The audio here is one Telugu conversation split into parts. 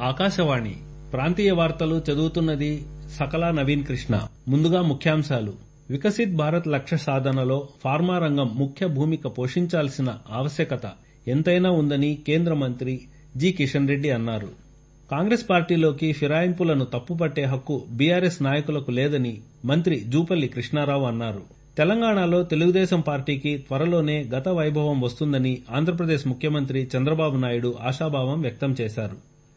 ఆకాశవాణి ప్రాంతీయ వార్తలు చదువుతున్నది సకల నవీన్ కృష్ణ ముందుగా ముఖ్యాంశాలు వికసిత్ భారత్ లక్ష్య సాధనలో ఫార్మా రంగం ముఖ్య భూమిక పోషించాల్సిన ఆవశ్యకత ఎంతైనా ఉందని కేంద్ర మంత్రి జి కిషన్ రెడ్డి అన్నారు కాంగ్రెస్ పార్టీలోకి ఫిరాయింపులను తప్పుపట్టే హక్కు బీఆర్ఎస్ నాయకులకు లేదని మంత్రి జూపల్లి కృష్ణారావు అన్నారు తెలంగాణలో తెలుగుదేశం పార్టీకి త్వరలోనే గత వైభవం వస్తుందని ఆంధ్రప్రదేశ్ ముఖ్యమంత్రి చంద్రబాబు నాయుడు ఆశాభావం వ్యక్తం చేశారు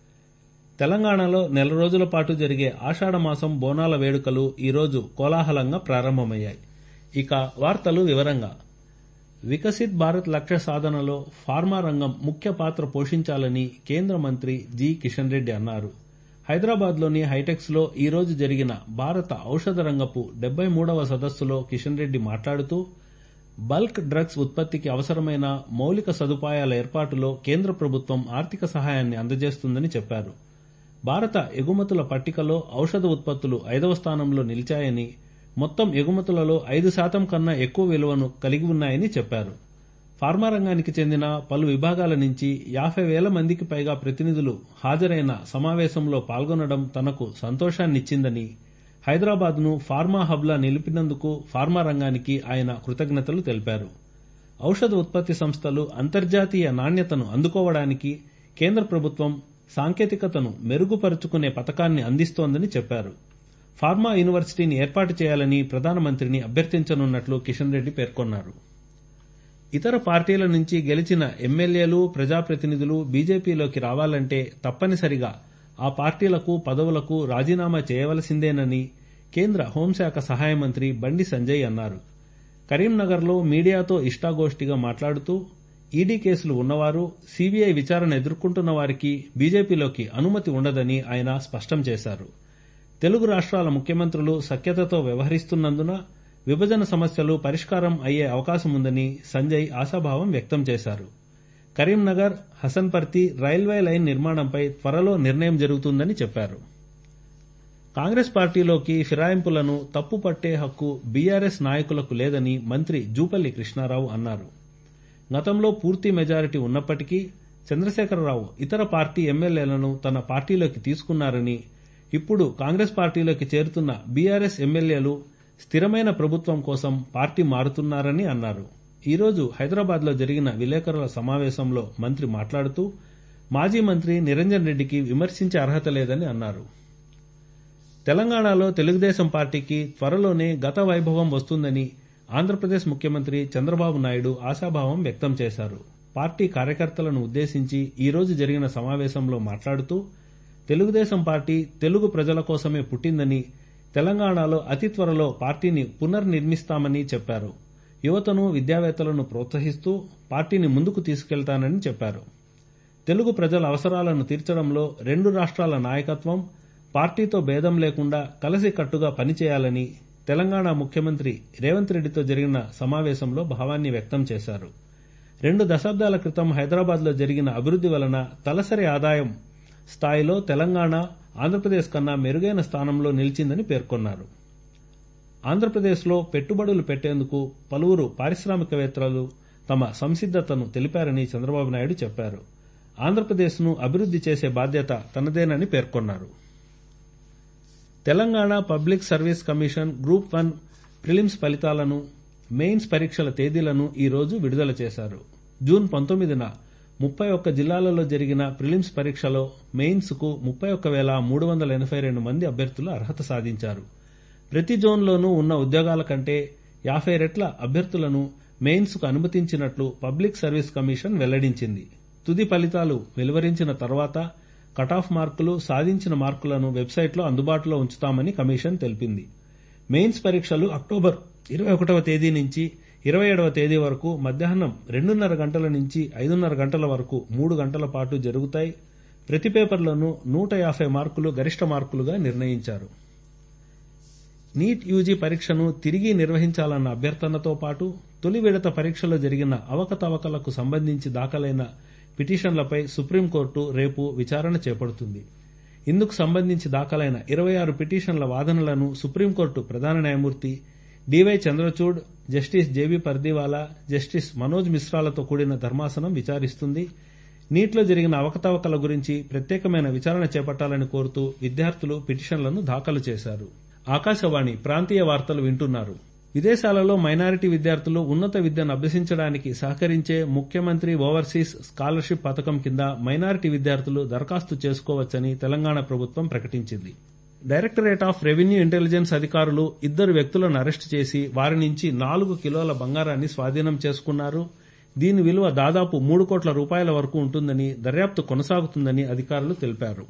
తెలంగాణలో నెల రోజుల పాటు జరిగే ఆషాఢమాసం బోనాల వేడుకలు ఈరోజు కోలాహలంగా ప్రారంభమయ్యాయి ఇక వార్తలు వివరంగా వికసిత్ భారత్ లక్ష్య సాధనలో ఫార్మా రంగం ముఖ్య పాత్ర పోషించాలని కేంద్ర మంత్రి జి కిషన్ రెడ్డి అన్నారు హైదరాబాద్లోని హైటెక్స్లో ఈ రోజు జరిగిన భారత ఔషధ రంగపు డెబ్బై మూడవ సదస్సులో కిషన్ రెడ్డి మాట్లాడుతూ బల్క్ డ్రగ్స్ ఉత్పత్తికి అవసరమైన మౌలిక సదుపాయాల ఏర్పాటులో కేంద్ర ప్రభుత్వం ఆర్థిక సహాయాన్ని అందజేస్తుందని చెప్పారు భారత ఎగుమతుల పట్టికలో ఔషధ ఉత్పత్తులు ఐదవ స్థానంలో నిలిచాయని మొత్తం ఎగుమతులలో ఐదు శాతం కన్నా ఎక్కువ విలువను కలిగి ఉన్నాయని చెప్పారు ఫార్మా రంగానికి చెందిన పలు విభాగాల నుంచి యాభై వేల మందికి పైగా ప్రతినిధులు హాజరైన సమావేశంలో పాల్గొనడం తనకు సంతోషాన్నిచ్చిందని హైదరాబాద్ను ఫార్మా హబ్లా నిలిపినందుకు ఫార్మా రంగానికి ఆయన కృతజ్ఞతలు తెలిపారు ఔషధ ఉత్పత్తి సంస్థలు అంతర్జాతీయ నాణ్యతను అందుకోవడానికి కేంద్ర ప్రభుత్వం సాంకేతికతను మెరుగుపరుచుకునే పథకాన్ని అందిస్తోందని చెప్పారు ఫార్మా యూనివర్సిటీని ఏర్పాటు చేయాలని ప్రధానమంత్రిని అభ్యర్థించనున్నట్లు కిషన్ రెడ్డి పేర్కొన్నారు ఇతర పార్టీల నుంచి గెలిచిన ఎమ్మెల్యేలు ప్రజాప్రతినిధులు బీజేపీలోకి రావాలంటే తప్పనిసరిగా ఆ పార్టీలకు పదవులకు రాజీనామా చేయవలసిందేనని కేంద్ర హోంశాఖ సహాయ మంత్రి బండి సంజయ్ అన్నారు కరీంనగర్లో మీడియాతో ఇష్టాగోష్ఠిగా మాట్లాడుతూ ఈడీ కేసులు ఉన్నవారు సీబీఐ విచారణ ఎదుర్కొంటున్న వారికి బీజేపీలోకి అనుమతి ఉండదని ఆయన స్పష్టం చేశారు తెలుగు రాష్ట్రాల ముఖ్యమంత్రులు సఖ్యతతో వ్యవహరిస్తున్నందున విభజన సమస్యలు పరిష్కారం అయ్యే అవకాశం ఉందని సంజయ్ ఆశాభావం వ్యక్తం చేశారు కరీంనగర్ హసన్పర్తి రైల్వే లైన్ నిర్మాణంపై త్వరలో నిర్ణయం జరుగుతుందని చెప్పారు కాంగ్రెస్ పార్టీలోకి ఫిరాయింపులను తప్పుపట్టే హక్కు బీఆర్ఎస్ నాయకులకు లేదని మంత్రి జూపల్లి కృష్ణారావు అన్నారు గతంలో పూర్తి మెజారిటీ ఉన్నప్పటికీ చంద్రశేఖరరావు ఇతర పార్టీ ఎమ్మెల్యేలను తన పార్టీలోకి తీసుకున్నారని ఇప్పుడు కాంగ్రెస్ పార్టీలోకి చేరుతున్న బీఆర్ఎస్ ఎమ్మెల్యేలు స్థిరమైన ప్రభుత్వం కోసం పార్టీ మారుతున్నారని అన్నారు ఈరోజు హైదరాబాద్లో జరిగిన విలేకరుల సమావేశంలో మంత్రి మాట్లాడుతూ మాజీ మంత్రి నిరంజన్ రెడ్డికి విమర్శించే అర్హత లేదని అన్నారు తెలంగాణలో తెలుగుదేశం పార్టీకి త్వరలోనే గత వైభవం వస్తుందని ఆంధ్రప్రదేశ్ ముఖ్యమంత్రి చంద్రబాబు నాయుడు ఆశాభావం వ్యక్తం చేశారు పార్టీ కార్యకర్తలను ఉద్దేశించి ఈ రోజు జరిగిన సమావేశంలో మాట్లాడుతూ తెలుగుదేశం పార్టీ తెలుగు ప్రజల కోసమే పుట్టిందని తెలంగాణలో అతి త్వరలో పార్టీని పునర్నిర్మిస్తామని చెప్పారు యువతను విద్యావేత్తలను ప్రోత్సహిస్తూ పార్టీని ముందుకు తీసుకెళ్తానని చెప్పారు తెలుగు ప్రజల అవసరాలను తీర్చడంలో రెండు రాష్ట్రాల నాయకత్వం పార్టీతో భేదం లేకుండా కలసికట్టుగా పనిచేయాలని తెలంగాణ ముఖ్యమంత్రి రేవంత్ రెడ్డితో జరిగిన సమావేశంలో భావాన్ని వ్యక్తం చేశారు రెండు దశాబ్దాల క్రితం హైదరాబాద్లో జరిగిన అభివృద్ధి వలన తలసరి ఆదాయం స్థాయిలో తెలంగాణ ఆంధ్రప్రదేశ్ కన్నా మెరుగైన స్థానంలో నిలిచిందని పేర్కొన్నారు ఆంధ్రప్రదేశ్లో పెట్టుబడులు పెట్టేందుకు పలువురు పారిశ్రామికవేత్తలు తమ సంసిద్దతను తెలిపారని చంద్రబాబు నాయుడు చెప్పారు ఆంధ్రప్రదేశ్ను అభివృద్ధి చేసే బాధ్యత తనదేనని పేర్కొన్నారు Telangana public service commission group one prelims ఫలితాలను మెయిన్స్ పరీక్షల తేదీలను ఈ రోజు విడుదల చేశారు జూన్ పంతొమ్మిదిన ముప్పై ఒక్క జిల్లాలలో జరిగిన ప్రిలిమ్స్ పరీక్షలో మెయిన్స్ కు ముప్పై ఒక్క వేల మూడు వందల ఎనభై రెండు మంది అభ్యర్థులు అర్హత సాధించారు ప్రతి జోన్లోనూ ఉన్న ఉద్యోగాల కంటే యాభై రెట్ల అభ్యర్థులను మెయిన్స్ కు అనుమతించినట్లు పబ్లిక్ సర్వీస్ కమిషన్ వెల్లడించింది తుది ఫలితాలు వెలువరించిన తర్వాత కటాఫ్ మార్కులు సాధించిన మార్కులను వెబ్సైట్లో అందుబాటులో ఉంచుతామని కమిషన్ తెలిపింది మెయిన్స్ పరీక్షలు అక్టోబర్ ఇరవై ఒకటవ తేదీ నుంచి ఇరవై ఏడవ తేదీ వరకు మధ్యాహ్నం రెండున్నర గంటల నుంచి ఐదున్నర గంటల వరకు మూడు గంటల పాటు జరుగుతాయి ప్రతి పేపర్లోనూ నూట యాభై మార్కులు గరిష్ట మార్కులుగా నిర్ణయించారు నీట్ యూజీ పరీక్షను తిరిగి నిర్వహించాలన్న అభ్యర్థనతో పాటు తొలి విడత పరీక్షలో జరిగిన అవకతవకలకు సంబంధించి దాఖలైన పిటిషన్లపై సుప్రీంకోర్టు రేపు విచారణ చేపడుతుంది ఇందుకు సంబంధించి దాఖలైన ఇరవై ఆరు పిటిషన్ల వాదనలను సుప్రీంకోర్టు ప్రధాన న్యాయమూర్తి DY Chandrachud justice JB Pardiwala justice Manoj మిశ్రాలతో కూడిన ధర్మాసనం విచారిస్తుంది నీట్లో జరిగిన అవకతవకల గురించి ప్రత్యేకమైన విచారణ చేపట్టాలని కోరుతూ విద్యార్థులు పిటిషన్లను దాఖలు చేశారు ఆకాశవాణి ప్రాంతీయ వార్తలు వింటున్నారు విదేశాలలో మైనారిటీ విద్యార్థులు ఉన్నత విద్యను అభ్యసించడానికి సహకరించే ముఖ్యమంత్రి ఓవర్సీస్ స్కాలర్షిప్ పథకం కింద మైనారిటీ విద్యార్థులు దరఖాస్తు చేసుకోవచ్చని తెలంగాణ ప్రభుత్వం ప్రకటించింది డైరెక్టరేట్ ఆఫ్ రెవెన్యూ ఇంటెలిజెన్స్ అధికారులు ఇద్దరు వ్యక్తులను అరెస్టు చేసి వారి నుంచి నాలుగు కిలోల బంగారాన్ని స్వాధీనం చేసుకున్నారు దీని విలువ దాదాపు మూడు కోట్ల రూపాయల వరకు ఉంటుందని దర్యాప్తు కొనసాగుతుందని అధికారులు తెలిపారు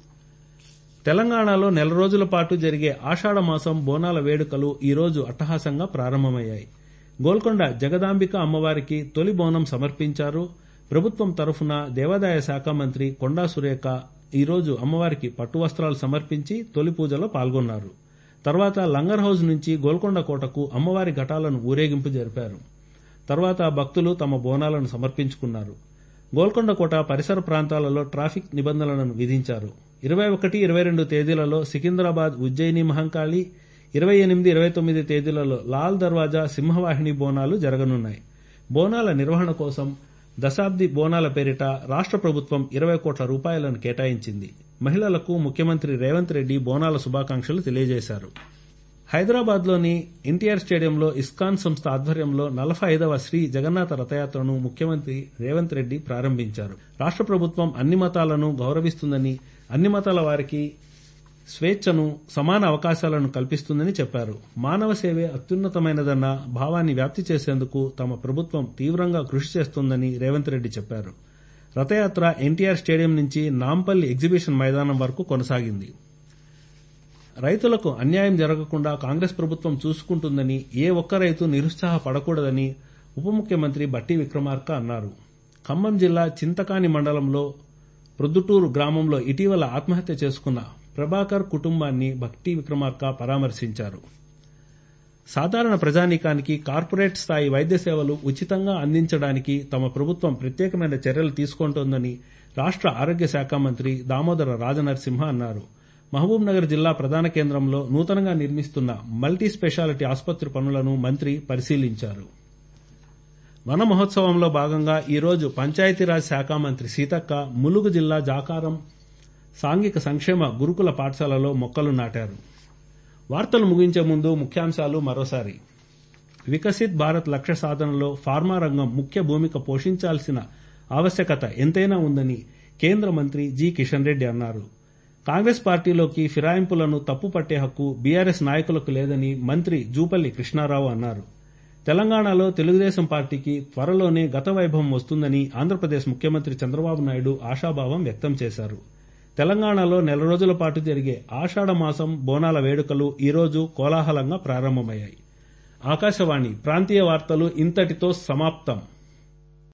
తెలంగాణలో నెల రోజుల పాటు జరిగే ఆషాఢ మాసం బోనాల వేడుకలు ఈ రోజు అట్టహాసంగా ప్రారంభమయ్యాయి గోల్కొండ జగదాంబిక అమ్మవారికి తొలి బోనం సమర్పించారు ప్రభుత్వం తరఫున దేవాదాయ శాఖ మంత్రి కొండా సురేఖ ఈరోజు అమ్మవారికి పట్టు వస్త్రాలు సమర్పించి తొలి పూజలో పాల్గొన్నారు తర్వాత లంగర్ హౌజ్ నుంచి గోల్కొండ కోటకు అమ్మవారి ఘటాలను ఊరేగింపు జరిపారు తర్వాత భక్తులు తమ బోనాలను సమర్పించుకున్నారు గోల్కొండ కోట పరిసర ప్రాంతాలలో ట్రాఫిక్ నిబంధనలను విధించారు ఇరవై ఒకటి ఇరవై రెండు తేదీలలో సికింద్రాబాద్ ఉజ్జయిని మహంకాళి ఇరవై ఎనిమిది ఇరవై తొమ్మిది తేదీలలో లాల్ దర్వాజా సింహవాహిని బోనాలు జరగనున్నాయి బోనాల నిర్వహణ కోసం దశాబ్ది బోనాల పేరిట రాష్ట్ర ప్రభుత్వం ఇరవై కోట్ల రూపాయలను కేటాయించింది మహిళలకు ముఖ్యమంత్రి రేవంత్ రెడ్డి బోనాల శుభాకాంక్షలు తెలియజేశారు హైదరాబాద్లోని ఎన్టీఆర్ స్టేడియంలో ఇస్కాన్ సంస్థ ఆధ్వర్యంలో నలభై ఐదవ శ్రీ జగన్నాథ రథయాత్రను ముఖ్యమంత్రి రేవంత్ రెడ్డి ప్రారంభించారు రాష్ట్ర ప్రభుత్వం అన్ని మతాలను గౌరవిస్తుందని అన్ని మతాల వారికి స్వేచ్ఛను సమాన అవకాశాలను కల్పిస్తుందని చెప్పారు మానవ సేవే అత్యున్నతమైనదన్న భావాన్ని వ్యాప్తి చేసేందుకు తమ ప్రభుత్వం తీవ్రంగా కృషి చేస్తోందని రేవంత్ రెడ్డి చెప్పారు రథయాత్ర ఎన్టీఆర్ స్టేడియం నుంచి నాంపల్లి ఎగ్జిబిషన్ మైదానం వరకు కొనసాగింది రైతులకు అన్యాయం జరగకుండా కాంగ్రెస్ ప్రభుత్వం చూసుకుంటుందని ఏ ఒక్క రైతు నిరుత్సాహపడకూడదని ఉప ముఖ్యమంత్రి బట్టి విక్రమార్క అన్నారు ఖమ్మం జిల్లా చింతకాని మండలంలో ప్రొద్దుటూరు గ్రామంలో ఇటీవల ఆత్మహత్య చేసుకున్న ప్రభాకర్ కుటుంబాన్ని భట్టి విక్రమార్క పరామర్శించారు సాధారణ ప్రజానీకానికి కార్పొరేట్ స్థాయి వైద్య సేవలు ఉచితంగా అందించడానికి తమ ప్రభుత్వం ప్రత్యేకమైన చర్యలు తీసుకుంటోందని రాష్ట్ర ఆరోగ్య శాఖ మంత్రి దామోదర రాజనరసింహ అన్నారు మహబూబ్ నగర్ జిల్లా ప్రధాన కేంద్రంలో నూతనంగా నిర్మిస్తున్న మల్టీ స్పెషాలిటీ ఆసుపత్రి పనులను మంత్రి పరిశీలించారు వన మహోత్సవంలో భాగంగా ఈరోజు పంచాయతీరాజ్ శాఖ మంత్రి సీతక్క ములుగు జిల్లా జాకారం సాంఘిక సంక్షేమ గురుకుల పాఠశాలలో మొక్కలు నాటారు వార్తలు ముగించే ముందు ముఖ్యాంశాలు మరోసారి వికసిత్ భారత్ లక్ష్య సాధనలో ఫార్మా రంగం ముఖ్య భూమిక పోషించాల్సిన ఆవశ్యకత ఎంతైనా ఉందని కేంద్ర మంత్రి జి కిషన్ రెడ్డి అన్నారు కాంగ్రెస్ పార్టీలోకి ఫిరాయింపులను తప్పుపట్టే హక్కు బీఆర్ఎస్ నాయకులకు లేదని మంత్రి జూపల్లి కృష్ణారావు అన్నారు తెలంగాణలో తెలుగుదేశం పార్టీకి త్వరలోనే గత వైభవం వస్తుందని ఆంధ్రప్రదేశ్ ముఖ్యమంత్రి చంద్రబాబు నాయుడు ఆశాభావం వ్యక్తం చేశారు తెలంగాణలో నెల రోజుల పాటు జరిగే ఆషాఢ మాసం బోనాల వేడుకలు ఈరోజు కోలాహలంగా ప్రారంభమయ్యాయి ఆకాశవాణి ప్రాంతీయ వార్తలు ఇంతటితో సమాప్తం